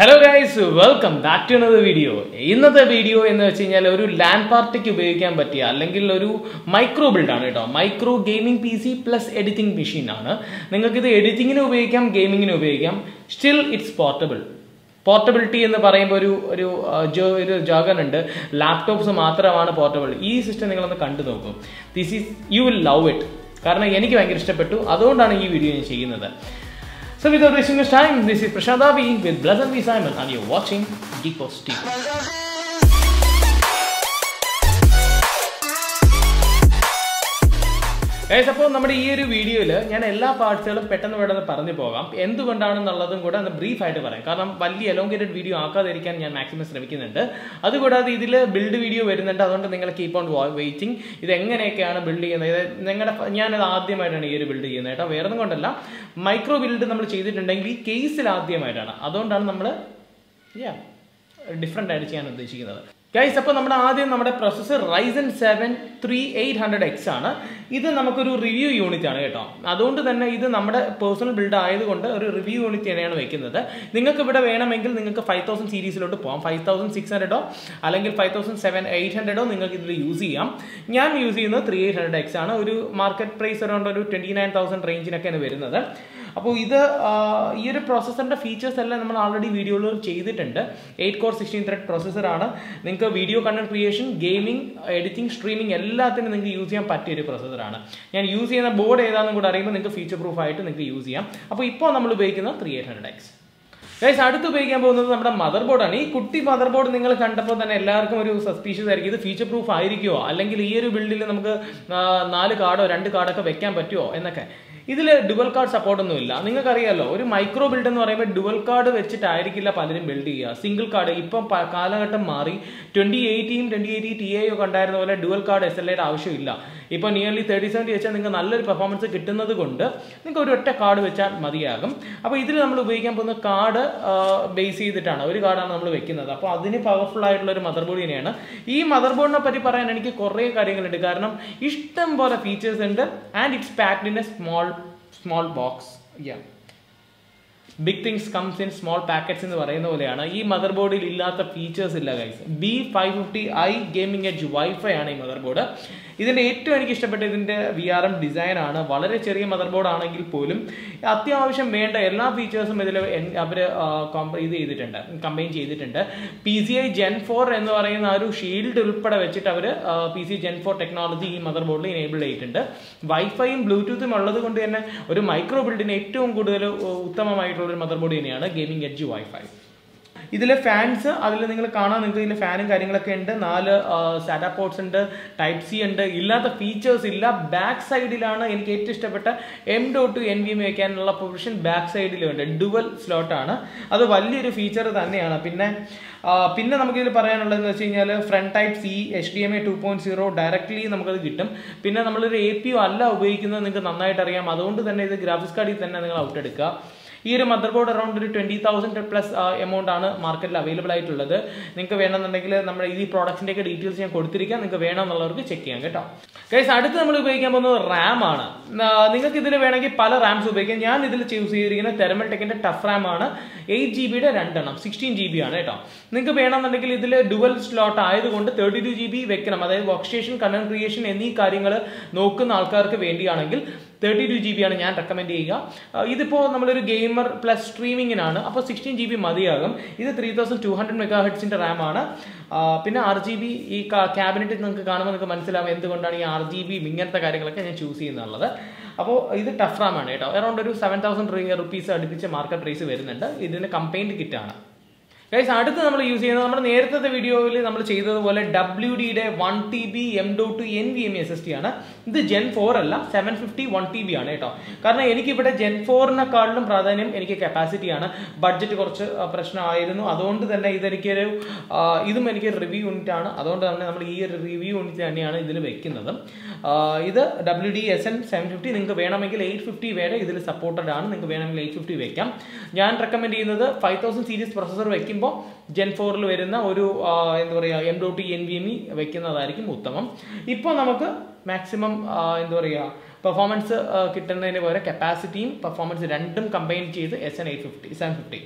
Hello guys welcome back to another video ഇന്നത്തെ video എന്ന് വെച്ച് കഴിഞ്ഞാൽ ഒരു ലാൻഡ് പാർട്ടിക്ക് ഉപയോഗിക്കാൻ പറ്റിയ അല്ലെങ്കിൽ ഒരു മൈക്രോ ബിൽഡാണ് കേട്ടോ micro gaming P C plus editing machine ആണ് നിങ്ങൾക്ക് ഇത് എഡിറ്റിങ്ങിന് ഉപയോഗിക്കാം ഗെയിമിങ്ങിന് ഉപയോഗിക്കാം സ്റ്റിൽ ഇറ്റ്സ് പോർട്ടബിൾ പോർട്ടബിലിറ്റി എന്ന് പറയുമ്പോൾ ഒരു ഒരു ആ, ജോ- ഒരു ജാഗൻ ഉണ്ട് ലാപ്ടോപ്സ് മാത്രമാണ് പോർട്ടബിൾ ഈ സിസ്റ്റം നിങ്ങളൊന്ന് കണ്ടു നോക്കും this is you will love it കാരണം എനിക്ക് ഭയങ്കര ഇഷ്ടപ്പെട്ടു അതുകൊണ്ടാണ് ഈ വീഡിയോ ഞാൻ ചെയ്യുന്നത് So without wasting much time, this is Prashant Avi with Blazan V. Simon and you're watching Geek Post TV. Guys അപ്പോൾ നമ്മുടെ ഈ ഒരു വീഡിയോയിൽ ഞാൻ എല്ലാ പാർട്സുകളും പെട്ടെന്ന് പെട്ടെന്ന് പറഞ്ഞു പോകാം എന്തുകൊണ്ടാണെന്നുള്ളതും കൂടെ ഒന്ന് ബ്രീഫ് ആയിട്ട് പറയാം കാരണം വലിയ എലോങ്കേറ്റഡ് വീഡിയോ ആക്കാതിരിക്കാൻ ഞാൻ മാക്സിമം ശ്രമിക്കുന്നുണ്ട് അതുകൂടാതെ ഇതിൽ ബിൽഡ് വീഡിയോ വരുന്നുണ്ട് അതുകൊണ്ട് നിങ്ങൾ കീപ്പ് ഓൺ വെയിറ്റിംഗ് ഇത് എങ്ങനെയൊക്കെയാണ് ബിൽഡ് ചെയ്യുന്നത് ഇത് നിങ്ങളുടെ ഞാനത് ആദ്യമായിട്ടാണ് ഈ ഒരു ബിൽഡ് ചെയ്യുന്നത് കേട്ടോ വേറെ ഒന്നും കൊണ്ടല്ല മൈക്രോ ബിൽഡ് നമ്മൾ ചെയ്തിട്ടുണ്ടെങ്കിൽ ഈ കേസിൽ ആദ്യമായിട്ടാണ് അതുകൊണ്ടാണ് നമ്മൾ യാ ഡിഫറെൻ്റ് ആയിട്ട് ചെയ്യാൻ ഉദ്ദേശിക്കുന്നത് ഗൈസ് അപ്പോൾ നമ്മുടെ ആദ്യം നമ്മുടെ processor Ryzen seven three eight hundred X ആണ് ഇത് നമുക്കൊരു റിവ്യൂ യൂണിറ്റ് ആണ് കേട്ടോ അതുകൊണ്ട് തന്നെ ഇത് നമ്മുടെ പേഴ്സണൽ ബിൽഡ് ആയതുകൊണ്ട് ഒരു റിവ്യൂ യൂണിറ്റ് തന്നെയാണ് വെക്കുന്നത് നിങ്ങൾക്ക് ഇവിടെ വേണമെങ്കിൽ നിങ്ങൾക്ക് ഫൈവ് തൗസൻഡ് സീരീസിലോട്ട് പോകാം ഫൈവ് തൗസൻഡ് സിക്സ് ഹൺഡ്രഡോ അല്ലെങ്കിൽ ഫൈവ് തൗസൻഡ് സെവൻ എയ്റ്റ് ഹൺഡ്രഡോ നിങ്ങൾക്ക് ഇതിൽ യൂസ് ചെയ്യാം ഞാൻ യൂസ് ചെയ്യുന്നത് ത്രീ എയ്റ്റ് ഹൺഡ്രഡ് എക്സ് ആണ് ഒരു മാർക്കറ്റ് പ്രൈസ് അറൗണ്ട് ഒരു ട്വൻറ്റി നയൻ തൗസൻഡ് റേഞ്ചിനൊക്കെയാണ് വരുന്നത് അപ്പോൾ ഇത് ആ, ഈ ഒരു പ്രോസസ്സറിൻ്റെ ഫീച്ചേഴ്സ് എല്ലാം നമ്മൾ ആൾറെഡി വീഡിയോയിൽ ചെയ്തിട്ടുണ്ട് എയ്റ്റ് കോർ സിക്സ്റ്റീൻ ത്രെഡ് പ്രോസസ്സറാണ് നിങ്ങൾക്ക് video content creation gaming editing streaming എല്ലാത്തിനും നിങ്ങൾക്ക് യൂസ് ചെയ്യാൻ പറ്റിയ ഒരു പ്രോസസ്സറാണ് ഞാൻ യൂസ് ചെയ്യുന്ന ബോർഡ് ഏതാണെന്നും കൂടെ അറിയുമ്പോൾ നിങ്ങൾക്ക് ഫീച്ചർ പ്രൂഫ് ആയിട്ട് നിങ്ങൾക്ക് യൂസ് ചെയ്യാം അപ്പോൾ ഇപ്പോൾ നമ്മൾ ഉപയോഗിക്കുന്നത് three eight hundred X guys അടുത്ത് ഉപയോഗിക്കാൻ പോകുന്നത് നമ്മുടെ മദർ ബോർഡാണ് ഈ കുട്ടി മദർ ബോർഡ് നിങ്ങൾ കണ്ടപ്പോൾ തന്നെ എല്ലാവർക്കും ഒരു സസ്പീഷ്യസ് ആയിരിക്കും ഇത് ഫീച്ചർ പ്രൂഫ് ആയിരിക്കുമോ അല്ലെങ്കിൽ ഈ ഒരു ബിൽഡിൽ നമുക്ക് ആ, നാല് കാർഡോ രണ്ട് കാർഡൊക്കെ വെക്കാൻ പറ്റുമോ എന്നൊക്കെ ഇതിൽ ഡുവൽ കാർഡ് സപ്പോർട്ട് ഒന്നും ഇല്ല നിങ്ങൾക്കറിയാലോ ഒരു മൈക്രോ ബിൽഡ് എന്ന് പറയുമ്പോൾ ഡുവൽ കാർഡ് വെച്ചിട്ടായിരിക്കില്ല പലരും ബിൽഡ് ചെയ്യുക സിംഗിൾ കാർഡ് ഇപ്പം പ- കാലഘട്ടം മാറി twenty eighteen twenty eighty T I ഒക്കെ ഉണ്ടായിരുന്ന പോലെ ഡുവൽ കാർഡ് എസ് എൽ ഐയുടെ ആവശ്യമില്ല ഇപ്പോൾ നിയർലി തേർട്ടി സെവൻറ്റി വെച്ചാൽ നിങ്ങൾക്ക് നല്ലൊരു പെർഫോമൻസ് കിട്ടുന്നത് കൊണ്ട് നിങ്ങൾക്ക് ഒരു ഒറ്റ കാർഡ് വെച്ചാൽ മതിയാകും അപ്പോൾ ഇതിൽ നമ്മൾ ഉപയോഗിക്കാൻ പോകുന്ന കാർഡ് ബേസ് ചെയ്തിട്ടാണ് ഒരു കാർഡാണ് നമ്മൾ വെക്കുന്നത് അപ്പോൾ അതിന് പവർഫുൾ ആയിട്ടുള്ള ഒരു മദർ ബോർഡ് തന്നെയാണ് ഈ മദർ ബോർഡിനെ പറ്റി പറയാൻ എനിക്ക് കുറേ കാര്യങ്ങളുണ്ട് കാരണം ഇഷ്ടം പോലെ ഫീച്ചേഴ്സ് ഉണ്ട് and it's packed in a small small box yeah big things comes in small packets എന്ന് പറയുന്ന പോലെയാണ് ഈ മദർ ബോർഡിൽ ഇല്ലാത്ത ഫീച്ചേഴ്സ് ഇല്ല guys B five fifty I gaming edge wifi ആണ് ഈ മദർ ബോർഡ് ഇതിന്റെ ഏറ്റവും എനിക്ക് ഇഷ്ടപ്പെട്ട ഇതിന്റെ വി ആർ എം ഡിസൈൻ ആണ് വളരെ ചെറിയ മദർ ബോർഡ് ആണെങ്കിൽ പോലും അത്യാവശ്യം വേണ്ട എല്ലാ ഫീച്ചേഴ്സും ഇതിൽ അവർ ഇത് ചെയ്തിട്ടുണ്ട് കമ്പൈൻ ചെയ്തിട്ടുണ്ട് P C I gen four എന്ന് പറയുന്ന ആ ഒരു ഷീൽഡ് ഉൾപ്പെടെ വെച്ചിട്ട് അവർ P C gen four technology ഈ മദർ ബോർഡിൽ ഇനേബിൾ ചെയ്തിട്ടുണ്ട് വൈഫൈയും ബ്ലൂടൂത്തും ഉള്ളത് കൊണ്ട് തന്നെ ഒരു മൈക്രോ ബിൽഡിന് ഏറ്റവും കൂടുതൽ ഉത്തമമായിട്ടുള്ള ഒരു മദർ ബോർഡ് തന്നെയാണ് ഗെയിമിംഗ് എഡ്ജ് വൈഫൈ ഇതിലെ ഫാൻസ് അതിൽ നിങ്ങൾ കാണാൻ നിങ്ങൾക്ക് ഇതിൽ ഫാനും കാര്യങ്ങളൊക്കെ ഉണ്ട് നാല് സാറ്റാ പോർട്സ് ഉണ്ട് ടൈപ്പ് സി ഉണ്ട് ഇല്ലാത്ത ഫീച്ചേഴ്സ് ഇല്ല ബാക്ക് സൈഡിലാണ് എനിക്ക് ഏറ്റവും ഇഷ്ടപ്പെട്ട M dot N V M വെക്കാനുള്ള പൊസിഷൻ ബാക്ക് സൈഡിലുണ്ട് ഡുവൽ സ്ലോട്ടാണ് അത് വലിയൊരു ഫീച്ചർ തന്നെയാണ് പിന്നെ ആ, പിന്നെ നമുക്കിതിൽ പറയാനുള്ളതെന്ന് വെച്ച് കഴിഞ്ഞാൽ front type C H D M A two point zero directly നമുക്കത് കിട്ടും പിന്നെ നമ്മളൊരു എ പി യു അല്ല ഉപയോഗിക്കുന്നത് നിങ്ങൾക്ക് നന്നായിട്ട് അറിയാം അതുകൊണ്ട് തന്നെ ഇത് ഗ്രാഫിക്സ് കാർഡിൽ തന്നെ നിങ്ങൾ ഔട്ട് എടുക്കുക ഈ ഒരു മദർ ബോർഡ് അറൗണ്ട് ഒരു ട്വന്റി തൗസൻഡ് പ്ലസ് എമൗണ്ട് ആണ് മാർക്കറ്റിൽ അവൈലബിൾ ആയിട്ടുള്ളത് നിങ്ങൾക്ക് വേണമെന്നുണ്ടെങ്കിൽ നമ്മുടെ ഈ പ്രോഡക്റ്റിന്റെ ഒക്കെ ഡീറ്റെയിൽസ് ഞാൻ കൊടുത്തിരിക്കാം നിങ്ങൾക്ക് വേണമെന്നുള്ളവർക്ക് ചെക്ക് ചെയ്യാം കേട്ടോ ഗൈസ് അടുത്ത് നമ്മൾ ഉപയോഗിക്കാൻ പോകുന്നത് റാം ആണ് നിങ്ങൾക്ക് ഇതിൽ വേണമെങ്കിൽ പല റാംസ് ഉപയോഗിക്കാം ഞാൻ ഇതിൽ ചൂസ് ചെയ്തിരിക്കുന്നത് തെർമൽ ടെക്കിന്റെ ടഫ് റാം ആണ് എയ്റ്റ് ജി ബിയുടെ രണ്ടെണ്ണം സിക്സ്റ്റീൻ ജി ബി ആണ് കേട്ടോ നിങ്ങൾക്ക് വേണമെന്നുണ്ടെങ്കിൽ ഇതിൽ ഡുവൽ സ്ലോട്ട് ആയതുകൊണ്ട് തേർട്ടി ടു ജി ബി വെക്കണം അതായത് വർക്ക് സ്റ്റേഷൻ കണ്ടന്റ് ക്രിയേഷൻ എന്നീ കാര്യങ്ങൾ നോക്കുന്ന ആൾക്കാർക്ക് വേണ്ടിയാണെങ്കിൽ തേർട്ടി ടു ജി ബി ആണ് ഞാൻ റെക്കമെൻഡ് ചെയ്യുക ആ, ഇതിപ്പോൾ നമ്മളൊരു ഗെയിമർ പ്ലസ് സ്ട്രീമിങ്ങിനാണ് അപ്പോൾ സിക്സ്റ്റീൻ ജി ബി മതിയാകും ഇത് three thousand two hundred mega ഹെഡ്സിൻ്റെ റാമാണ് പിന്നെ ആർ ജി ബി ഈ ക്യാബിനറ്റ് നിങ്ങൾക്ക് കാണുമ്പോൾ നിങ്ങൾക്ക് മനസ്സിലാവും എന്തുകൊണ്ടാണ് ഈ ആർ ജി ബി ഇങ്ങനത്തെ കാര്യങ്ങളൊക്കെ ഞാൻ ചൂസ് ചെയ്യുന്നുള്ളത് അപ്പോൾ ഇത് ടഫ് റാം ആണ് കേട്ടോ അറൗണ്ട് ഒരു സെവൻ തൗസൻഡ് റുപ്പീസ് അടുപ്പിച്ച് മാർക്കറ്റ് പ്രൈസ് വരുന്നുണ്ട് ഇതിന് കമ്പൈൻഡ് കിറ്റാണ് ഗൈസ് അടുത്ത് നമ്മൾ യൂസ് ചെയ്യുന്നത് നമ്മുടെ നേരത്തെ വീഡിയോയിൽ നമ്മൾ ചെയ്തതുപോലെ ഡബ്ല്യു ഡിയുടെ one T B M dot N V M S S T ആണ് ഇത് ജെൻ ഫോർ അല്ല seven fifty one T B ആണ് കേട്ടോ കാരണം എനിക്കിവിടെ ജെൻ ഫോറിനെക്കാളിലും പ്രാധാന്യം എനിക്ക് കപ്പാസിറ്റിയാണ് ബഡ്ജറ്റ് കുറച്ച് ആ, പ്രശ്നമായിരുന്നു അതുകൊണ്ട് തന്നെ ഇതെനിക്കൊരു ആ, ഇതും എനിക്ക് റിവ്യൂ യൂണിറ്റ് ആണ് അതുകൊണ്ട് തന്നെ നമ്മൾ ഈ ഒരു റിവ്യൂ യൂണിറ്റ് തന്നെയാണ് ഇതിൽ വെക്കുന്നത് ആ, ഇത് W D S N seven fifty നിങ്ങൾക്ക് വേണമെങ്കിൽ എയ്റ്റ് ഫിഫ്റ്റി വരെ ഇതിൽ സപ്പോർട്ടഡ് ആണ് നിങ്ങൾക്ക് വേണമെങ്കിൽ എയ്റ്റ് ഫിഫ്റ്റി വെക്കാം ഞാൻ റെക്കമെൻഡ് ചെയ്യുന്നത് ഫൈവ് തൗസൻഡ് സീരീസ് പ്രൊസസർ വെക്കുമ്പോൾ ജെൻ ഫോറിൽ വരുന്ന ഒരു ആ, എന്താ പറയുക M dot N V M E വെക്കുന്നതായിരിക്കും ഉത്തമം ഇപ്പോൾ നമുക്ക് മാക്സിമം എന്താ പറയുക പെർഫോമൻസ് കിട്ടുന്നതിന് പകരം കപ്പാസിറ്റിയും പെർഫോമൻസ് രണ്ടും കമ്പൈൻ ചെയ്ത് S N eight fifty seven fifty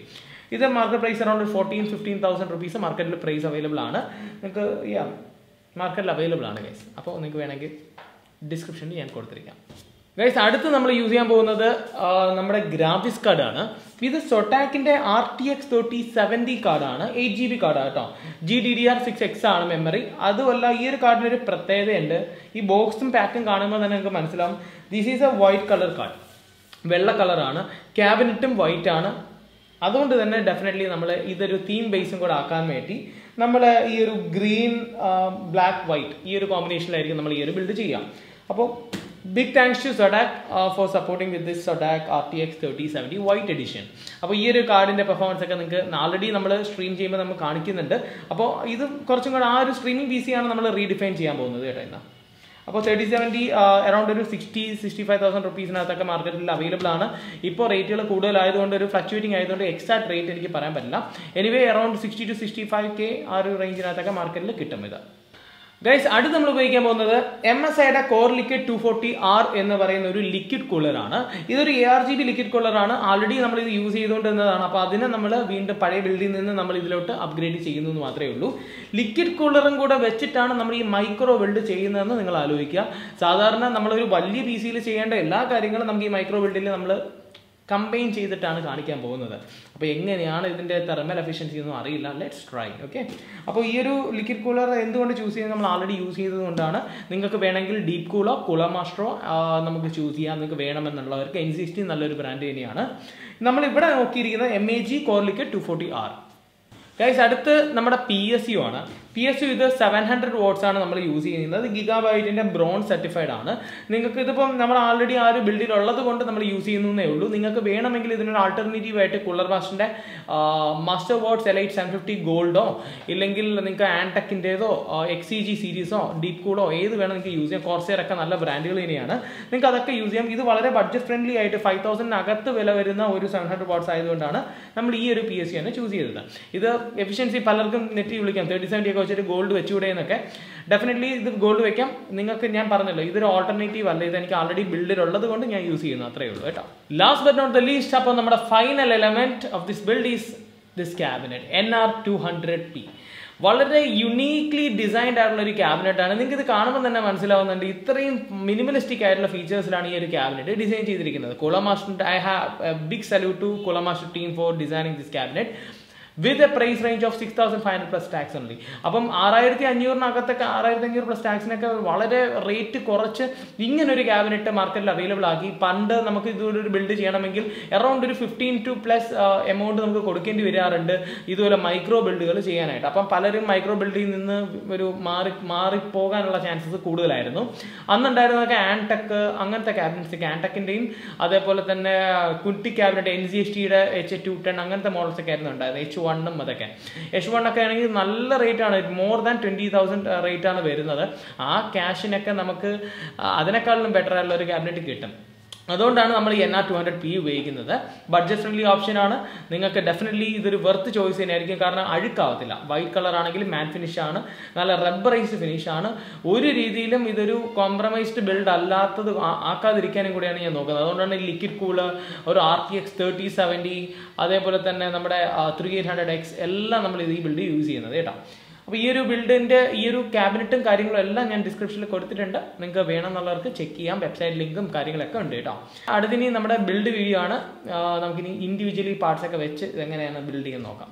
ഇത് market price around fourteen fifteen thousand rupees മാർക്കറ്റിൽ പ്രൈസ് അവൈലബിൾ ആണ് നിങ്ങൾക്ക് യാ മാർക്കറ്റിൽ അവൈലബിൾ ആണ് ഗൈസ് അപ്പോൾ നിങ്ങൾക്ക് വേണമെങ്കിൽ ഡിസ്ക്രിപ്ഷനിൽ ഞാൻ കൊടുത്തിരിക്കാം ഗൈസ് അടുത്ത് നമ്മൾ യൂസ് ചെയ്യാൻ പോകുന്നത് ആ, നമ്മുടെ ഗ്രാഫിക്സ് കാർഡാണ് ഇത് സൊട്ടാക്കിന്റെ R T X thirty seventy കാർഡാണ് എയ്റ്റ് ജി ബി കാർഡാണ് കേട്ടോ G D D R six X ആണ് മെമ്മറി അതുമല്ല ഈ ഒരു കാർഡിന് ഒരു പ്രത്യേകതയുണ്ട് ഈ ബോക്സും പാക്കും കാണുമ്പോൾ തന്നെ നിങ്ങൾക്ക് മനസ്സിലാവും this is a white colour card വെള്ള കളറാണ് ക്യാബിനറ്റും വൈറ്റ് ആണ് അതുകൊണ്ട് തന്നെ ഡെഫിനറ്റ്ലി നമ്മൾ ഇതൊരു തീം ബേസും കൂടെ ആക്കാൻ വേണ്ടി നമ്മൾ ഈ ഒരു ഗ്രീൻ ബ്ലാക്ക് വൈറ്റ് ഈ ഒരു കോമ്പിനേഷനിലായിരിക്കും നമ്മൾ ഈ ഒരു ബിൽഡ് ചെയ്യാം അപ്പോൾ big thanks to Zotac for supporting with this Zotac R T X thirty seventy white edition അപ്പോൾ ഈ ഒരു കാർഡിൻ്റെ പെർഫോമൻസ് ഒക്കെ നിങ്ങൾക്ക് ആൾറെഡി നമ്മൾ സ്ട്രീം ചെയ്യുമ്പോൾ നമ്മൾ കാണിക്കുന്നുണ്ട് അപ്പോൾ ഇത് കുറച്ചും കൂടെ ആ ഒരു സ്ട്രീമിംഗ് പി സി ആണ് നമ്മൾ റീഡിഫൈൻ ചെയ്യാൻ പോകുന്നത് കേട്ടോ ഇന്ന് അപ്പോൾ തേർട്ടി സെവൻറ്റി അറൗണ്ട് ഒരു സിക്സ്റ്റി സിക്സ്റ്റി ഫൈവ് തൗസൻഡ് റുപ്പീസിനകത്തൊക്കെ മാർക്കറ്റിൽ അവൈലബിൾ ആണ് ഇപ്പോൾ റേറ്റുകൾ കൂടുതലായതുകൊണ്ട് ഒരു ഫ്ലക്ച്വേറ്റിംഗ് ആയതുകൊണ്ട് എക്സാക്ട് റേറ്റ് എനിക്ക് പറയാൻ പറ്റില്ല anyway around sixty two sixty five K ആ ഒരു റേഞ്ചിനകത്തൊക്കെ മാർക്കറ്റിൽ കിട്ടും ഇത് ഗൈസ് അടുത്ത് നമ്മൾ ഉപയോഗിക്കാൻ പോകുന്നത് എം എസ് ഐയുടെ core liquid two forty R എന്ന് പറയുന്ന ഒരു ലിക്വിഡ് കൂളറാണ് ഇതൊരു A R G B liquid കൂളറാണ് ആൾറെഡി നമ്മൾ ഇത് യൂസ് ചെയ്തുകൊണ്ടിരുന്നതാണ് അപ്പോൾ അതിനെ നമ്മൾ വീണ്ടും പഴയ ബിൽഡിൽ നിന്ന് നമ്മൾ ഇതിലോട്ട് അപ്ഗ്രേഡ് ചെയ്യുന്നു എന്ന് മാത്രമേ ഉള്ളൂ ലിക്വിഡ് കൂളറും കൂടെ വെച്ചിട്ടാണ് നമ്മൾ ഈ മൈക്രോ ബിൽഡ് ചെയ്യുന്നതെന്ന് നിങ്ങൾ ആലോചിക്കുക സാധാരണ നമ്മളൊരു വലിയ പി സിയിൽ ചെയ്യേണ്ട എല്ലാ കാര്യങ്ങളും നമുക്ക് ഈ മൈക്രോ ബിൽഡിൽ നമ്മൾ കമ്പൈൻ ചെയ്തിട്ടാണ് കാണിക്കാൻ പോകുന്നത് അപ്പോൾ എങ്ങനെയാണ് ഇതിൻ്റെ തെർമൽ എഫിഷ്യൻസി ഒന്നും അറിയില്ല ലെറ്റ്സ് ട്രൈ ഓക്കെ അപ്പോൾ ഈ ഒരു ലിക്വിഡ് കൂളർ എന്തുകൊണ്ട് ചൂസ് ചെയ്യുന്നത് നമ്മൾ ആൾറെഡി യൂസ് ചെയ്തതുകൊണ്ടാണ് നിങ്ങൾക്ക് വേണമെങ്കിൽ ഡീപ് കൂളോ കൂളർ മാസ്റ്ററോ നമുക്ക് ചൂസ് ചെയ്യാം നിങ്ങൾക്ക് വേണമെന്നുള്ളവർക്ക് എൻ സിക്സ്റ്റി നല്ലൊരു ബ്രാൻഡ് തന്നെയാണ് നമ്മൾ ഇവിടെ നോക്കിയിരിക്കുന്നത് M A G core liquid two forty R guys അടുത്ത് നമ്മുടെ പി എസ് യു ആണ് പി എസ് യു ഇത് സെവൻ ഹൺഡ്രഡ് വോട്ട്സ് ആണ് നമ്മൾ യൂസ് ചെയ്യുന്നത് ഗിഗാബൈറ്റിന്റെ ബ്രോൺസ് സർട്ടിഫൈഡ് ആണ് നിങ്ങൾക്ക് ഇതിപ്പം നമ്മൾ ആൾറെഡി ആ ഒരു ബിൽഡിൽ ഉള്ളത് കൊണ്ട് നമ്മൾ യൂസ് ചെയ്യുന്നേ ഉള്ളൂ നിങ്ങൾക്ക് വേണമെങ്കിൽ ഇതിനൊരു ആൾട്ടർനേറ്റീവ് ആയിട്ട് കുള്ളർ മാസ്റ്ററിന്റെ master watts elite seven fifty ഗോൾഡോ ഇല്ലെങ്കിൽ നിങ്ങൾക്ക് ആൻടെക്കിൻ്റെതോ എക്സ് സി ജി സീരീസോ ഡീപ് കൂളോ ഏത് വേണം നിങ്ങൾക്ക് യൂസ് ചെയ്യാം കോർസിയർ ഒക്കെ നല്ല ബ്രാൻഡുകൾ തന്നെയാണ് നിങ്ങൾക്ക് അതൊക്കെ യൂസ് ചെയ്യാം ഇത് വളരെ ബഡ്ജറ്റ് ഫ്രണ്ട്ലി ആയിട്ട് ഫൈവ് തൗസൻഡിനകത്ത് വില വരുന്ന ഒരു സെവൻ ഹൺഡ്രഡ് വാട്ട്സ് ആയതുകൊണ്ടാണ് നമ്മൾ ഈ ഒരു പി എസ് സി ആണ് ചൂസ് ചെയ്തത് ഇത് എഫിഷ്യൻസി പലർക്കും നെറ്റ് വിളിക്കാം തേർട്ടി സെവൻറ്റി ഒക്കെ വെച്ചിട്ട് ഗോൾഡ് വെച്ചുകൂടെ എന്നൊക്കെ ഡെഫിനറ്റ്ലി ഇത് ഗോൾഡ് വെക്കാം നിങ്ങൾക്ക് ഞാൻ പറഞ്ഞല്ലോ ഇതൊരു ഓൾട്ടർനേറ്റീവ് അല്ല ഇത് എനിക്ക് ആൾറെഡി ബിൽഡിൽ ഉള്ളത് കൊണ്ട് ഞാൻ യൂസ് ചെയ്യുന്നു അത്രേ ഉള്ളൂ കേട്ടോ last but not the least അപ്പോൾ നമ്മുടെ final element of this build is this cabinet N R two hundred P വളരെ യുണീക്ലി ഡിസൈൻഡ് ആയിട്ടുള്ള ഒരു ക്യാബിനറ്റ് ആണ് നിങ്ങൾക്ക് ഇത് കാണുമ്പോൾ തന്നെ മനസ്സിലാവുന്നുണ്ട് ഇത്രയും മിനിമലിസ്റ്റിക് ആയിട്ടുള്ള ഫീച്ചേഴ്സിലാണ് ഈ ഒരു ക്യാബിനറ്റ് ഡിസൈൻ ചെയ്തിരിക്കുന്നത് Cooler Master I have big salute to Cooler Master team for designing this cabinet with a price range of six thousand five hundred plus tax ഉണ്ട് അപ്പം ആറായിരത്തി അഞ്ഞൂറിനകത്തൊക്കെ ആറായിരത്തി അഞ്ഞൂറ് പ്ലസ് ടാക്സിനൊക്കെ വളരെ റേറ്റ് കുറച്ച് ഇങ്ങനെ ഒരു ക്യാബിനറ്റ് മാർക്കറ്റിൽ അവൈലബിൾ ആക്കി പണ്ട് നമുക്ക് ഇതുപോലെ ഒരു ബിൽഡ് ചെയ്യണമെങ്കിൽ അറൗണ്ട് ഒരു ഫിഫ്റ്റീൻ ടു പ്ലസ് എമൗണ്ട് നമുക്ക് കൊടുക്കേണ്ടി വരാറുണ്ട് ഇതുപോലെ മൈക്രോ ബിൽഡുകൾ ചെയ്യാനായിട്ട് അപ്പം പലരും മൈക്രോ ബിൽഡിൽ നിന്ന് ഒരു മാറി മാറിപ്പോകാനുള്ള ചാൻസസ് കൂടുതലായിരുന്നു അന്നുണ്ടായിരുന്നതൊക്കെ ആൻടെക് അങ്ങനത്തെ ക്യാബിനറ്റ്സ് ആൻടെക്കിൻ്റെയും അതേപോലെ തന്നെ കുട്ടി ക്യാബിനറ്റ് എൻ സി എസ് ടിയുടെ എച്ച് ടു ടെൻ അങ്ങനത്തെ മോഡൽസ് ഒക്കെ ആയിരുന്നു ഉണ്ടായത് എച്ച് വണ്ണും അതൊക്കെ എച്ച് വൺ ഒക്കെ ആണെങ്കിൽ നല്ല റേറ്റ് ആണ് more than twenty thousand rate ആണ് വരുന്നത് ആ ക്യാഷിനൊക്കെ നമുക്ക് അതിനേക്കാളും ബെറ്റർ ആയിട്ടുള്ള ഒരു ക്യാബിനറ്റ് കിട്ടും അതുകൊണ്ടാണ് നമ്മൾ ഈ N R two hundred P ഉപയോഗിക്കുന്നത് ബഡ്ജറ്റ് ഫ്രണ്ട്ലി ഓപ്ഷൻ ആണ് നിങ്ങൾക്ക് ഡെഫിനറ്റ്ലി ഇതൊരു വെർത്ത് ചോയ്സ് തന്നെയായിരിക്കും കാരണം അഴുക്കാവത്തില്ല വൈറ്റ് കളർ ആണെങ്കിൽ മാറ്റ് ഫിനിഷ് ആണ് നല്ല റബ്ബറൈസ്ഡ് ഫിനിഷ് ആണ് ഒരു രീതിയിലും ഇതൊരു കോംപ്രമൈസ്ഡ് ബിൽഡ് അല്ലാത്തത് ആ- ആക്കാതിരിക്കാനും കൂടിയാണ് ഞാൻ നോക്കുന്നത് അതുകൊണ്ടാണ് ഈ ലിക്വിഡ് കൂള് ഒരു R T X thirty seventy അതേപോലെ തന്നെ നമ്മുടെ ത്രീ എയ്റ്റ് ഹൺഡ്രഡ് എക്സ് എല്ലാം നമ്മൾ ഇത് ഈ ബിൽഡ് യൂസ് ചെയ്യുന്നത് കേട്ടോ അപ്പോൾ ഈ ഒരു ബിൽഡിന്റെ ഈ ഒരു ക്യാബിനറ്റും കാര്യങ്ങളും എല്ലാം ഞാൻ ഡിസ്ക്രിപ്ഷനിൽ കൊടുത്തിട്ടുണ്ട് നിങ്ങൾക്ക് വേണമെന്നുള്ളവർക്ക് ചെക്ക് ചെയ്യാം വെബ്സൈറ്റ് ലിങ്കും കാര്യങ്ങളൊക്കെ ഉണ്ട് കേട്ടോ അടുത്തിനി നമ്മുടെ ബിൽഡ് വീഡിയോ ആണ് ആ, നമുക്കിനി ഇൻഡിവിജ്വലി പാർട്സ് ഒക്കെ വെച്ച് ഇതെങ്ങനെയാണ് ബിൽഡ് ചെയ്യാൻ നോക്കാം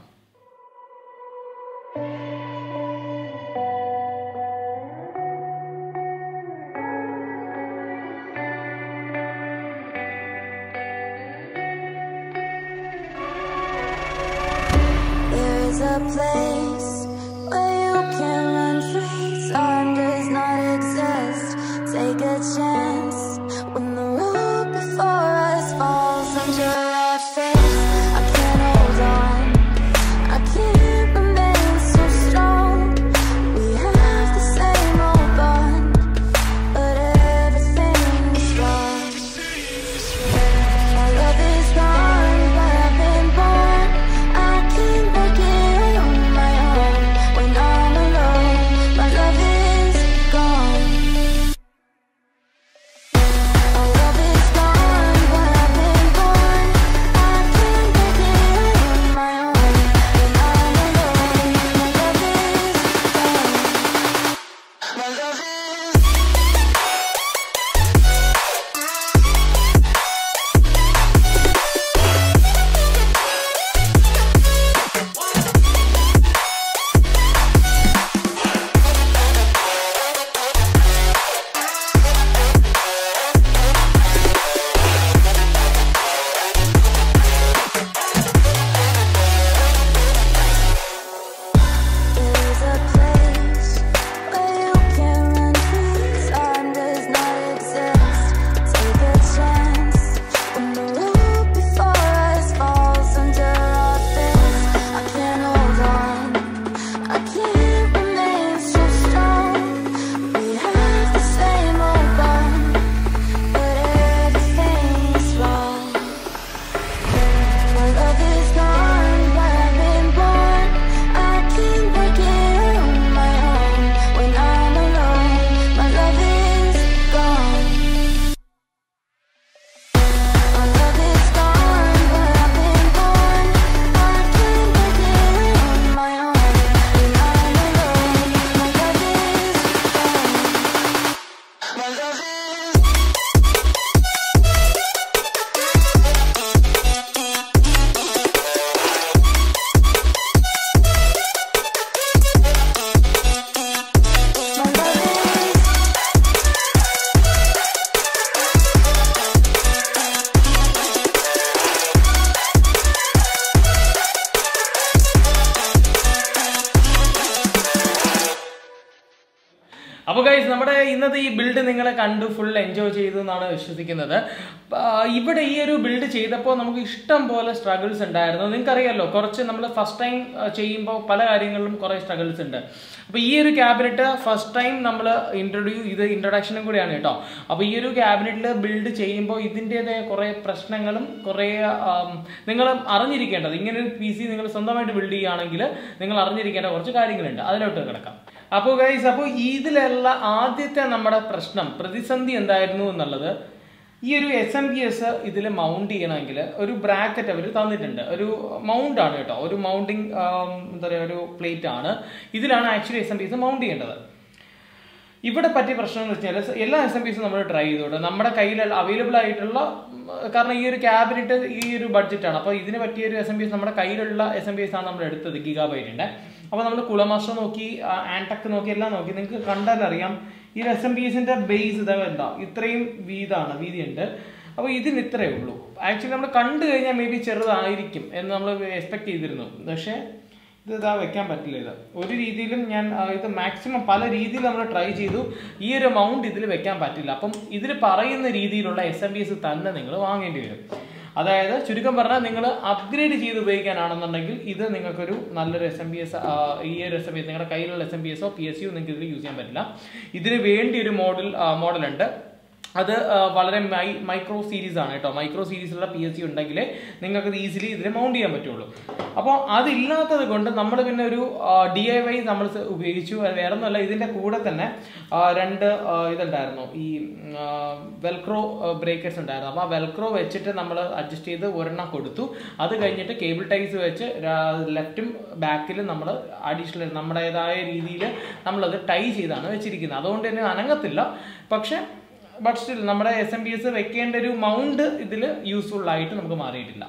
There is a place where you can run free. Time does not exist. Take a chance when the road before us falls under our face. I can't hold on. I can't remain so strong. We have the same old bond, but everything is wrong. My love is gone, but I've been born. I can't make it on my അപ്പോൾ guys നമ്മുടെ ഇന്നത്തെ ഈ build നിങ്ങൾ കണ്ടു full enjoy ചെയ്തു എന്നാണ് വിശ്വസിക്കുന്നത് ആ, ഇവിടെ ഈ ഒരു ബിൽഡ് ചെയ്തപ്പോൾ നമുക്ക് ഇഷ്ടം പോലെ സ്ട്രഗിൾസ് ഉണ്ടായിരുന്നു നിങ്ങൾക്കറിയാലോ കുറച്ച് നമ്മൾ ഫസ്റ്റ് ടൈം ചെയ്യുമ്പോൾ പല കാര്യങ്ങളിലും കുറേ സ്ട്രഗിൾസ് ഉണ്ട് അപ്പോൾ ഈ ഒരു ക്യാബിനറ്റ് ഫസ്റ്റ് ടൈം നമ്മൾ ഇൻട്രൊഡ്യൂസ് ഇത് ഇൻട്രൊഡക്ഷനും കൂടിയാണ് കേട്ടോ അപ്പോൾ ഈ ഒരു ക്യാബിനറ്റിൽ ബിൽഡ് ചെയ്യുമ്പോൾ ഇതിൻ്റെതായ കുറേ പ്രശ്നങ്ങളും കുറേ നിങ്ങൾ അറിഞ്ഞിരിക്കേണ്ടത് ഇങ്ങനെ ഒരു പി സി നിങ്ങൾ സ്വന്തമായിട്ട് ബിൽഡ് ചെയ്യുകയാണെങ്കിൽ നിങ്ങൾ അറിഞ്ഞിരിക്കേണ്ട കുറച്ച് കാര്യങ്ങളുണ്ട് അതിലോട്ട് കിടക്കാം അപ്പോൾ ഗൈസ് അപ്പോൾ ഇതിലുള്ള ആദ്യത്തെ നമ്മുടെ പ്രശ്നം പ്രതിസന്ധി എന്തായിരുന്നു എന്നുള്ളത് ഈ ഒരു എസ് എം പി എസ് ഇതിൽ മൗണ്ട് ചെയ്യണമെങ്കിൽ ഒരു ബ്രാക്കറ്റ് അവർ തന്നിട്ടുണ്ട് ഒരു മൗണ്ട് ആണ് കേട്ടോ ഒരു മൗണ്ടിങ് എന്താ പറയുക ഒരു പ്ലേറ്റ് ആണ് ഇതിലാണ് actually S M P S mount ചെയ്യേണ്ടത് ഇവിടെ പറ്റിയ പ്രശ്നം എന്ന് വെച്ചാൽ എല്ലാ എസ് എം പിസും നമ്മൾ ട്രൈ ചെയ്തോട്ടെ നമ്മുടെ കയ്യിലുള്ള അവൈലബിൾ ആയിട്ടുള്ള ഉം, കാരണം ഈ ഒരു ക്യാബിനറ്റ് ഈ ഒരു ബഡ്ജറ്റാണ് അപ്പോൾ ഇതിന് പറ്റിയ ഒരു എസ് എം പി എസ് നമ്മുടെ കയ്യിലുള്ള എസ് എം പി എസ് ആണ് നമ്മൾ എടുത്തത് ഗിഗാ ബൈറ്റിൻ്റെ അപ്പോൾ നമ്മൾ കുളമാസ്റ്റർ നോക്കി ആൻടെക് നോക്കി എല്ലാം നോക്കി നിങ്ങൾക്ക് കണ്ടാൽ അറിയാം ഈ എസ് എം പി എസിന്റെ ബേസ് ഇതാ എന്താ ഇത്രയും വീതാണ് വീതിയുണ്ട് അപ്പോൾ ഇതിന് ഇത്രയേ ഉള്ളൂ ആക്ച്വലി നമ്മൾ കണ്ടു കഴിഞ്ഞാൽ മേ ബി ചെറുതായിരിക്കും എന്ന് നമ്മൾ എക്സ്പെക്ട് ചെയ്തിരുന്നു പക്ഷേ ഇത് ഇതാ വെക്കാൻ പറ്റില്ല ഇത് ഒരു രീതിയിലും ഞാൻ ആ, ഇത് മാക്സിമം പല രീതിയിൽ നമ്മൾ ട്രൈ ചെയ്തു ഈ ഒരു മൗണ്ട് ഇതിൽ വെക്കാൻ പറ്റില്ല അപ്പം ഇതിൽ പറയുന്ന രീതിയിലുള്ള എസ് എം ബി എസ് തന്നെ നിങ്ങൾ വാങ്ങേണ്ടി വരും അതായത് ചുരുക്കം പറഞ്ഞാൽ നിങ്ങൾ അപ്ഗ്രേഡ് ചെയ്ത് ഉപയോഗിക്കാനാണെന്നുണ്ടെങ്കിൽ ഇത് നിങ്ങൾക്കൊരു നല്ലൊരു എസ് എം ബി എസ് ഈ ഒരു എസ് എം ബി എസ് നിങ്ങളുടെ കയ്യിലുള്ള എസ് എം ബി എസോ പി എസ് സിയോ നിങ്ങൾക്ക് ഇതിൽ യൂസ് ചെയ്യാൻ പറ്റില്ല ഇതിന് വേണ്ടി ഒരു മോഡൽ മോഡലുണ്ട് അത് ആ, വളരെ മൈ മൈക്രോ സീരീസ് ആണ് കേട്ടോ മൈക്രോ സീരീസിലുള്ള പി എസ് സി ഉണ്ടെങ്കിൽ നിങ്ങൾക്ക് ഇത് ഈസിലി ഇതിൽ മൗണ്ട് ചെയ്യാൻ പറ്റുള്ളൂ അപ്പോൾ അതില്ലാത്തത് കൊണ്ട് നമ്മൾ പിന്നെ ഒരു ഡി ഐ വൈ നമ്മൾ സ- ഉപയോഗിച്ചു അത് വേറെ ഒന്നുമല്ല ഇതിൻ്റെ കൂടെ തന്നെ ആ, രണ്ട് ആ, ഇതുണ്ടായിരുന്നു ഈ വെൽക്രോ ബ്രേക്കേഴ്സ് ഉണ്ടായിരുന്നു അപ്പോൾ ആ വെൽക്രോ വെച്ചിട്ട് നമ്മൾ അഡ്ജസ്റ്റ് ചെയ്ത് ഒരെണ്ണം കൊടുത്തു അത് കഴിഞ്ഞിട്ട് കേബിൾ ടൈസ് വെച്ച് ലെഫ്റ്റും ബാക്കിലും നമ്മൾ അഡീഷണൽ നമ്മുടേതായ രീതിയിൽ നമ്മളത് ടൈ ചെയ്താണ് വെച്ചിരിക്കുന്നത് അതുകൊണ്ട് തന്നെ അനങ്ങത്തില്ല പക്ഷെ ബട്ട് സ്റ്റിൽ നമ്മുടെ എസ് എം ബി എസ് വെക്കേണ്ട ഒരു മൗണ്ട് ഇതിൽ യൂസ്ഫുൾ ആയിട്ട് നമുക്ക് മാറിയിട്ടില്ല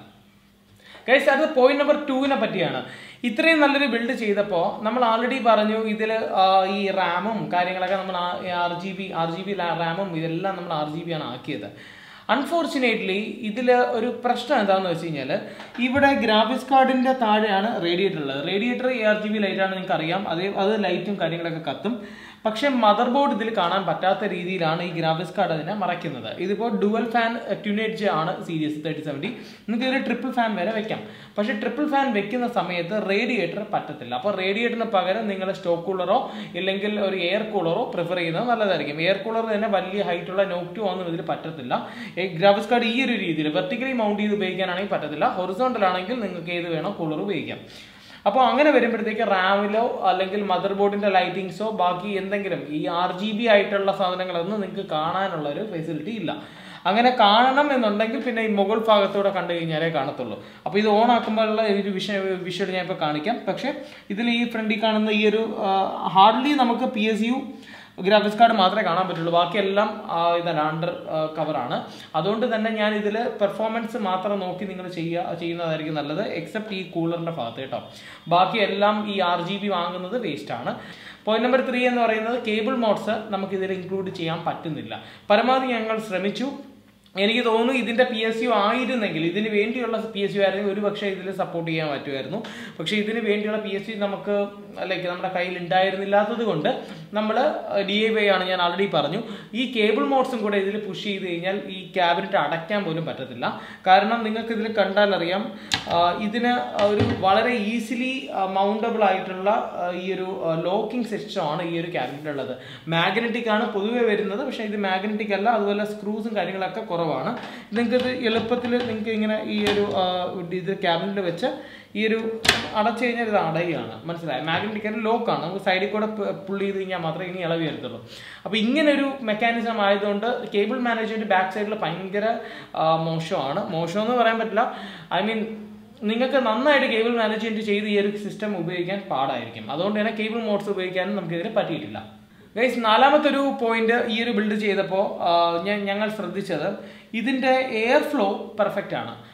ഗൈസ് അത് പോയിന്റ് നമ്പർ ടുവിനെ പറ്റിയാണ് ഇത്രയും നല്ലൊരു ബിൽഡ് ചെയ്തപ്പോൾ നമ്മൾ ആൾറെഡി പറഞ്ഞു ഇതിൽ ഈ റാമും കാര്യങ്ങളൊക്കെ നമ്മൾ R G B R G B റാമും ഇതെല്ലാം നമ്മൾ ആർ ജി ബി ആണ് ആക്കിയത് അൺഫോർച്ചുനേറ്റ്ലി ഇതിൽ ഒരു പ്രശ്നം എന്താണെന്ന് വെച്ച് കഴിഞ്ഞാൽ ഇവിടെ ഗ്രാഫിക്സ് കാർഡിൻ്റെ താഴെയാണ് റേഡിയേറ്റർ ഉള്ളത് radiator A R G B ലൈറ്റാണ് നിങ്ങൾക്ക് അറിയാം അതേ അത് ലൈറ്റും കാര്യങ്ങളൊക്കെ കത്തും പക്ഷേ മദർ ബോർഡ് ഇതിൽ കാണാൻ പറ്റാത്ത രീതിയിലാണ് ഈ ഗ്രാഫിക്സ് കാർഡ് അതിനെ മറയ്ക്കുന്നത് ഇതിപ്പോൾ ഡുവൽ ഫാൻ ട്യൂനേജ് ആണ് സീരീസ് തേർട്ടി സെവൻറ്റി നിങ്ങൾക്ക് ഇതിൽ ട്രിപ്പിൾ ഫാൻ വരെ വെക്കാം പക്ഷേ ട്രിപ്പിൾ ഫാൻ വെക്കുന്ന സമയത്ത് റേഡിയേറ്റർ പറ്റത്തില്ല അപ്പോൾ റേഡിയേറ്ററിന് പകരം നിങ്ങൾ സ്റ്റോക്ക് കൂളറോ ഇല്ലെങ്കിൽ ഒരു എയർ കൂളറോ പ്രിഫർ ചെയ്യുന്നത് നല്ലതായിരിക്കും എയർ കൂളർ തന്നെ വലിയ ഹൈറ്റുള്ള നോക്റ്റോ ഒന്നും ഇതിൽ പറ്റത്തില്ല ഈ ഗ്രാഫിക്സ് കാർഡ് ഈ ഒരു രീതിയിൽ വെർട്ടിക്കലി മൗണ്ട് ചെയ്ത് ഉപയോഗിക്കാനാണെങ്കിൽ പറ്റത്തില്ല ഹൊറിസോണ്ടൽ ആണെങ്കിൽ നിങ്ങൾക്ക് ഏത് വേണോ കൂളർ ഉപയോഗിക്കാം അപ്പോൾ അങ്ങനെ വരുമ്പോഴത്തേക്ക് റാമിലോ അല്ലെങ്കിൽ മദർ ബോർഡിന്റെ ലൈറ്റിങ്സോ ബാക്കി എന്തെങ്കിലും ഈ ആർ ജി ബി ആയിട്ടുള്ള സാധനങ്ങളൊന്നും നിങ്ങൾക്ക് കാണാനുള്ള ഒരു ഫെസിലിറ്റി ഇല്ല അങ്ങനെ കാണണം എന്നുണ്ടെങ്കിൽ പിന്നെ ഈ മുകൾ ഭാഗത്തൂടെ കണ്ടു കഴിഞ്ഞാലേ കാണത്തുള്ളൂ അപ്പോൾ ഇത് ഓൺ ആക്കുമ്പോഴുള്ള ഒരു വിഷ വിഷ്വൽ ഞാൻ ഇപ്പോൾ കാണിക്കാം പക്ഷേ ഇതിൽ ഈ ഫ്രണ്ടിൽ കാണുന്ന ഈ ഒരു ഹാർഡ്ലി നമുക്ക് P S U graphics card മാത്രമേ കാണാൻ പറ്റുള്ളൂ ബാക്കിയെല്ലാം ആ, ഇതാണ് അണ്ടർ കവറാണ് അതുകൊണ്ട് തന്നെ ഞാൻ ഇതിൽ പെർഫോമൻസ് മാത്രം നോക്കി നിങ്ങൾ ചെയ്യുക ചെയ്യുന്നതായിരിക്കും നല്ലത് എക്സെപ്റ്റ് ഈ കൂളറിന്റെ ഭാഗത്ത് കേട്ടോ ബാക്കി എല്ലാം ഈ ആർ ജി ബി വാങ്ങുന്നത് വേസ്റ്റ് ആണ് പോയിന്റ് നമ്പർ ത്രീ എന്ന് പറയുന്നത് കേബിൾ മോഡ്സ് നമുക്ക് ഇതിൽ ഇൻക്ലൂഡ് ചെയ്യാൻ പറ്റുന്നില്ല പരമാവധി ഞങ്ങൾ ശ്രമിച്ചു എനിക്ക് തോന്നുന്നു ഇതിന്റെ പി എസ് യു ആയിരുന്നെങ്കിൽ ഇതിന് വേണ്ടിയുള്ള പി എസ് യു ആയിരുന്നെങ്കിൽ ഒരു പക്ഷേ ഇതിൽ സപ്പോർട്ട് ചെയ്യാൻ പറ്റുമായിരുന്നു പക്ഷേ ഇതിന് വേണ്ടിയുള്ള പി എസ് യു നമുക്ക് ലൈക്ക് നമ്മുടെ കയ്യിൽ ഉണ്ടായിരുന്നില്ലാത്തത് കൊണ്ട് നമ്മൾ ഡി ഐ വൈ ആണ് ഞാൻ ആൾറെഡി പറഞ്ഞു ഈ കേബിൾ മോഡ്സും കൂടെ ഇതിൽ പുഷ് ചെയ്ത് കഴിഞ്ഞാൽ ഈ ക്യാബിനറ്റ് അടയ്ക്കാൻ പോലും പറ്റത്തില്ല കാരണം നിങ്ങൾക്ക് ഇതിൽ കണ്ടാൽ അറിയാം ആ, ഇതിന് ഒരു വളരെ ഈസിലി മൗണ്ടബിൾ ആയിട്ടുള്ള ആ, ഈ ഒരു ലോക്കിംഗ് സിസ്റ്റമാണ് ഈ ഒരു ക്യാബിനറ്റ് ഉള്ളത് മാഗ്നറ്റിക് ആണ് പൊതുവെ വരുന്നത് പക്ഷേ ഇത് മാഗ്നറ്റിക് അല്ല അതുപോലെ സ്ക്രൂസും കാര്യങ്ങളൊക്കെ കുറവാണ് നിങ്ങൾക്ക് ഇത് എളുപ്പത്തിൽ നിങ്ങൾക്ക് ഇങ്ങനെ ഈ ഒരു ആ, ഇത് ക്യാബിനറ്റിൽ വെച്ച് ഈ ഒരു അടച്ചു കഴിഞ്ഞാൽ ഇത് അടയുകയാണ് മനസ്സിലായി മാഗ്നറ്റിക് ആണ് ലോക്കാണ് നമുക്ക് സൈഡിൽ കൂടെ പുള്ളി ചെയ്ത് കഴിഞ്ഞാൽ മാത്രമേ ഇനി ഇളവി വരത്തുള്ളൂ അപ്പോൾ ഇങ്ങനെ ഒരു മെക്കാനിസം ആയതുകൊണ്ട് കേബിൾ മാനേജ്മെന്റ് ബാക്ക് സൈഡിൽ ഭയങ്കര ആ, മോശമാണ് മോശമെന്ന് പറയാൻ പറ്റില്ല ഐ മീൻ നിങ്ങൾക്ക് നന്നായിട്ട് കേബിൾ മാനേജ്മെന്റ് ചെയ്ത് ഈ ഒരു സിസ്റ്റം ഉപയോഗിക്കാൻ പാടായിരിക്കും അതുകൊണ്ട് തന്നെ കേബിൾ മോഡ്സ് ഉപയോഗിക്കാനും നമുക്ക് ഇതിന് പറ്റിയിട്ടില്ല ഗൈസ് നാലാമത്തെ ഒരു പോയിന്റ് ഈ ഒരു ബിൽഡ് ചെയ്തപ്പോൾ ഞാൻ ഞങ്ങൾ ശ്രദ്ധിച്ചത് ഇതിന്റെ എയർ ഫ്ലോ പെർഫെക്റ്റ് ആണ്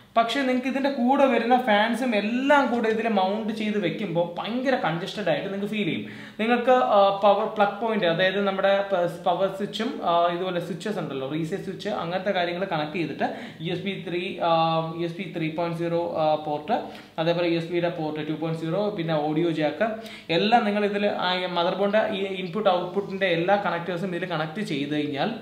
പക്ഷേ നിങ്ങൾക്ക് ഇതിന്റെ കൂടെ വരുന്ന ഫാൻസും എല്ലാം കൂടെ ഇതിൽ മൗണ്ട് ചെയ്ത് വെക്കുമ്പോൾ ഭയങ്കര കൺജസ്റ്റഡ് ആയിട്ട് നിങ്ങൾക്ക് ഫീൽ ചെയ്യും നിങ്ങൾക്ക് പവർ പ്ലഗ് പോയിന്റ് അതായത് നമ്മുടെ പവർ സ്വിച്ചും ഇതുപോലെ സ്വിച്ചസ് ഉണ്ടല്ലോ റീസെറ്റ് സ്വിച്ച് അങ്ങനത്തെ കാര്യങ്ങൾ കണക്ട് ചെയ്തിട്ട് U S B three U S B three point zero port അതേപോലെ യു എസ് ബിയുടെ പോർട്ട് ടു പോയിന്റ് സീറോ പിന്നെ ഓഡിയോ ജാക്ക് എല്ലാം നിങ്ങൾ ഇതിൽ മദർ ബോർഡ് ഈ ഇൻപുട്ട് ഔട്ട്പുട്ടിന്റെ എല്ലാ കണക്ടേഴ്സും ഇതിൽ കണക്ട് ചെയ്ത് കഴിഞ്ഞാൽ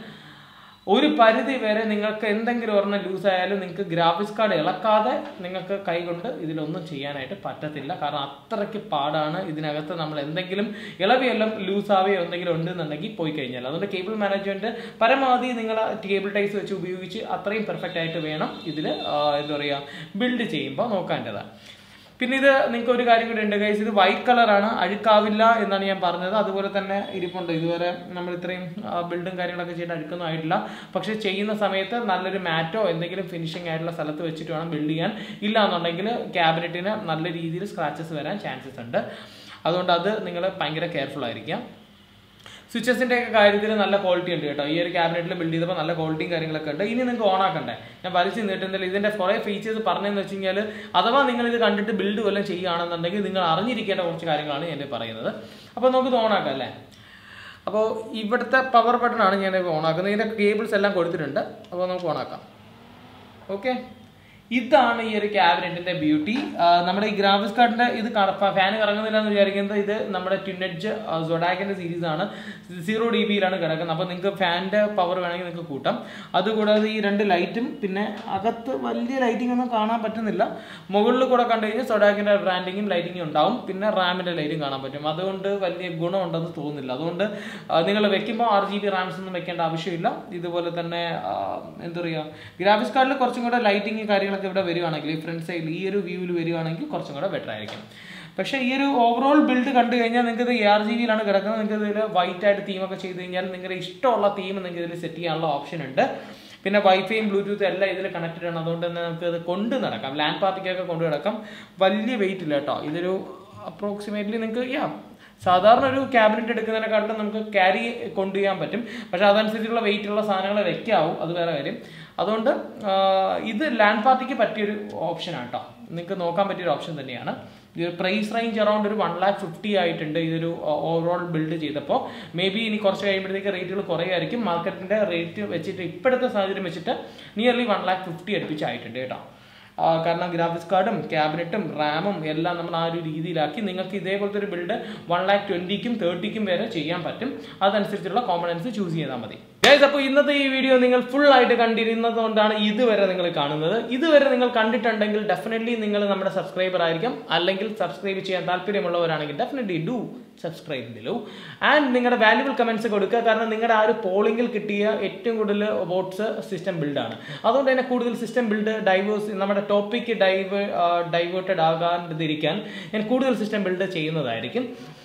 ഒരു പരിധി വരെ നിങ്ങൾക്ക് എന്തെങ്കിലും ഒരെണ്ണം ലൂസ് ആയാലും നിങ്ങൾക്ക് ഗ്രാഫിക്സ് കാർഡ് ഇളക്കാതെ നിങ്ങൾക്ക് കൈകൊണ്ട് ഇതിലൊന്നും ചെയ്യാനായിട്ട് പറ്റത്തില്ല കാരണം അത്രയ്ക്ക് പാടാണ് ഇതിനകത്ത് നമ്മൾ എന്തെങ്കിലും ഇളവിയെല്ലാം ലൂസ് ആവുകയോ എന്തെങ്കിലും ഉണ്ടെന്നുണ്ടെങ്കിൽ പോയി കഴിഞ്ഞാൽ അതുകൊണ്ട് കേബിൾ മാനേജ്മെന്റ് പരമാവധി നിങ്ങൾ കേബിൾ ടൈസ് വെച്ച് ഉപയോഗിച്ച് അത്രയും പെർഫെക്റ്റ് ആയിട്ട് വേണം ഇതിൽ എന്താ പറയുക ബിൽഡ് ചെയ്യുമ്പോൾ നോക്കേണ്ടത് പിന്നെ ഇത് നിങ്ങൾക്ക് ഒരു കാര്യം കൂടി ഉണ്ട് ഗൈസ് ഇത് വൈറ്റ് കളറാണ് അഴുക്കാവില്ല എന്നാണ് ഞാൻ പറഞ്ഞത് അതുപോലെ തന്നെ ഇരിപ്പുണ്ട് ഇതുവരെ നമ്മൾ ഇത്രയും ബിൽഡും കാര്യങ്ങളൊക്കെ ചെയ്യേണ്ട അഴുക്കൊന്നും ആയിട്ടില്ല പക്ഷെ ചെയ്യുന്ന സമയത്ത് നല്ലൊരു മാറ്റോ എന്തെങ്കിലും ഫിനിഷിംഗ് ആയിട്ടുള്ള സ്ഥലത്ത് വെച്ചിട്ട് വേണം ബിൽഡ് ചെയ്യാൻ ഇല്ല എന്നുണ്ടെങ്കിൽ ക്യാബിനറ്റിന് നല്ല രീതിയിൽ സ്ക്രാച്ചസ് വരാൻ ചാൻസസ് ഉണ്ട് അതുകൊണ്ട് അത് നിങ്ങൾ ഭയങ്കര കെയർഫുൾ ആയിരിക്കാം സ്വിച്ചസിന്റെ ഒക്കെ കാര്യത്തിൽ നല്ല ക്വാളിറ്റി ഉണ്ട് കേട്ടോ ഈ ഒരു ക്യാബിനറ്റിൽ ബിൽഡ് ചെയ്തപ്പോൾ നല്ല ക്വാളിറ്റിയും കാര്യങ്ങളൊക്കെ ഉണ്ട് ഇനി നിങ്ങൾക്ക് ഓൺ ആക്കണ്ടേ ഞാൻ വലിച്ചു നീട്ടുന്നില്ല ഇതിന്റെ കുറെ ഫീച്ചേഴ്സ് പറഞ്ഞതെന്ന് വെച്ച് കഴിഞ്ഞാൽ അഥവാ നിങ്ങൾ ഇത് കണ്ടിട്ട് ബിൽഡ് വല്ലതും ചെയ്യുകയാണെന്നുണ്ടെങ്കിൽ നിങ്ങൾ അറിഞ്ഞിരിക്കേണ്ട കുറച്ച് കാര്യങ്ങളാണ് ഞാൻ പറയുന്നത് അപ്പോൾ നമുക്ക് ഇത് ഓൺ ആക്കാം അല്ലേ അപ്പോൾ ഇവിടുത്തെ പവർ ബട്ടൺ ആണ് ഞാൻ ഓൺ ആക്കുന്നത് ഇതിന്റെ കേബിൾസ് എല്ലാം കൊടുത്തിട്ടുണ്ട് അപ്പോൾ നമുക്ക് ഓൺ ആക്കാം ഓക്കെ ഇതാണ് ഈ ഒരു ക്യാബിനറ്റിന്റെ ബ്യൂട്ടി നമ്മുടെ ഈ ഗ്രാഫിക്സ് കാർഡിന്റെ ഇത് ഫാൻ കറങ്ങുന്നില്ല എന്ന് വിചാരിക്കുന്നത് ഇത് നമ്മുടെ ട്വിനഡ്ജ് സൊഡാക്കിന്റെ സീരീസ് ആണ് സീറോ ഡി ബിയിലാണ് കിടക്കുന്നത് അപ്പോൾ നിങ്ങൾക്ക് ഫാനിന്റെ പവർ വേണമെങ്കിൽ നിങ്ങൾക്ക് കൂട്ടാം അതുകൂടാതെ ഈ രണ്ട് ലൈറ്റും പിന്നെ അകത്ത് വലിയ ലൈറ്റിംഗ് ഒന്നും കാണാൻ പറ്റുന്നില്ല മുകളിൽ കൂടെ കണ്ടു കഴിഞ്ഞാൽ സൊഡാക്കിന്റെ ബ്രാൻഡിങ്ങും ലൈറ്റിങ്ങും ഉണ്ടാവും പിന്നെ റാമിന്റെ ലൈറ്റും കാണാൻ പറ്റും അതുകൊണ്ട് വലിയ ഗുണമുണ്ടെന്ന് തോന്നുന്നില്ല അതുകൊണ്ട് നിങ്ങൾ വെക്കുമ്പോൾ ആറ് ജി ബി റാംസ് ഒന്നും വെക്കേണ്ട ആവശ്യമില്ല ഇതുപോലെ തന്നെ ആ, എന്താ പറയുക ഗ്രാഫിക്സ് കാർഡിൽ കുറച്ചും കൂടെ ലൈറ്റിംഗ് കാര്യങ്ങളൊക്കെ ഇവിടെ വരികയാണെങ്കിൽ ഈ ഫ്രണ്ട് സൈഡിൽ ഈ ഒരു വ്യൂവിൽ വരികയാണെങ്കിൽ കുറച്ചും കൂടെ ബെറ്റർ ആയിരിക്കും പക്ഷേ ഈ ഒരു ഓവറോൾ ബിൽഡ് കണ്ടു കഴിഞ്ഞാൽ നിങ്ങൾക്ക് ഇത് എ ആർ ജി വിയിലാണ് കിടക്കുന്നത് നിങ്ങൾക്ക് ഇതിൽ വൈറ്റ് ആയിട്ട് തീമൊക്കെ ചെയ്ത് കഴിഞ്ഞാൽ നിങ്ങളുടെ ഇഷ്ടമുള്ള തീം നിങ്ങൾക്ക് ഇതിൽ സെറ്റ് ചെയ്യാനുള്ള ഓപ്ഷൻ ഉണ്ട് പിന്നെ വൈഫൈയും ബ്ലൂടൂത്തും എല്ലാം ഇതിൽ കണക്റ്റഡ് ആണ് അതുകൊണ്ട് തന്നെ നമുക്ക് ഇത് കൊണ്ട് നടക്കാം ലാൻഡ് പാർട്ടിക്കൊക്കെ കൊണ്ട് നടക്കാം വലിയ വെയിറ്റ് ഇല്ല കേട്ടോ ഇതൊരു അപ്രോക്സിമേറ്റ്ലി നിങ്ങൾക്ക് യാ സാധാരണ ഒരു ക്യാബിനറ്റ് എടുക്കുന്നതിനെക്കാട്ടിലും നമുക്ക് ക്യാരി കൊണ്ടുപോകാൻ പറ്റും പക്ഷെ അതനുസരിച്ചുള്ള വെയിറ്റ് ഉള്ള സാധനങ്ങൾ വെക്കാവും അത് വേറെ കാര്യം അതുകൊണ്ട് ആ, ഇത് ലാൻഡ് പാർട്ടിക്ക് പറ്റിയൊരു ഓപ്ഷനാണ് കേട്ടോ നിങ്ങൾക്ക് നോക്കാൻ പറ്റിയൊരു ഓപ്ഷൻ തന്നെയാണ് ഇത് പ്രൈസ് റേഞ്ച് അറൗണ്ട് ഒരു വൺ ലാക്ക് ഫിഫ്റ്റി ആയിട്ടുണ്ട് ഇതൊരു ഓവറോൾ ബിൽഡ് ചെയ്തപ്പോൾ മേ ബി ഇനി കുറച്ച് കഴിയുമ്പോഴത്തേക്ക് റേറ്റുകൾ കുറയായിരിക്കും മാർക്കറ്റിന്റെ റേറ്റ് വെച്ചിട്ട് ഇപ്പോഴത്തെ സാഹചര്യം വെച്ചിട്ട് നിയർലി വൺ ലാക്ക് ഫിഫ്റ്റി അടുപ്പിച്ചായിട്ടുണ്ട് കേട്ടോ ആ, കാരണം ഗ്രാഫിക്സ് കാർഡും ക്യാബിനറ്റും റാമും എല്ലാം നമ്മൾ ആ ഒരു രീതിയിലാക്കി നിങ്ങൾക്ക് ഇതേപോലത്തെ ഒരു ബിൽഡ് വൺ ലാക്ക് ട്വന്റിക്കും തേർട്ടിക്കും വരെ ചെയ്യാൻ പറ്റും അതനുസരിച്ചുള്ള കോമ്പണൻസ് ചൂസ് ചെയ്താൽ മതി ഗൈസ് അപ്പോൾ ഇന്നത്തെ ഈ വീഡിയോ നിങ്ങൾ ഫുൾ ആയിട്ട് കണ്ടിരുന്നത് കൊണ്ടാണ് ഇതുവരെ നിങ്ങൾ കാണുന്നത് ഇതുവരെ നിങ്ങൾ കണ്ടിട്ടുണ്ടെങ്കിൽ ഡെഫിനറ്റ്ലി നിങ്ങൾ നമ്മുടെ സബ്സ്ക്രൈബർ ആയിരിക്കും അല്ലെങ്കിൽ സബ്സ്ക്രൈബ് ചെയ്യാൻ താല്പര്യമുള്ളവരാണെങ്കിൽ definitely do subscribe below and നിങ്ങളുടെ വാല്യുബിൾ കമന്റ്സ് കൊടുക്കുക കാരണം നിങ്ങളുടെ ആ ഒരു പോളിംഗിൽ കിട്ടിയ ഏറ്റവും കൂടുതൽ വോട്ട്സ് സിസ്റ്റം ബിൽഡാണ് അതുകൊണ്ട് തന്നെ കൂടുതൽ സിസ്റ്റം ബിൽഡ് ഡൈവേഴ്സ് നമ്മുടെ ടോപ്പിക്ക് ഡൈവ് ഡൈവേർട്ടഡ് ആകാതിരിക്കാൻ ഞാൻ കൂടുതൽ സിസ്റ്റം ബിൽഡ് ചെയ്യുന്നതായിരിക്കും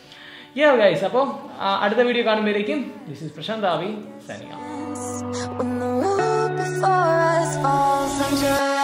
യാ ഗൈസ് അപ്പോൾ അടുത്ത വീഡിയോ കാണുമ്പോഴേക്കും ദിസ് ഇസ് പ്രശാന്ത് ആവി സനിയ When the road before us falls under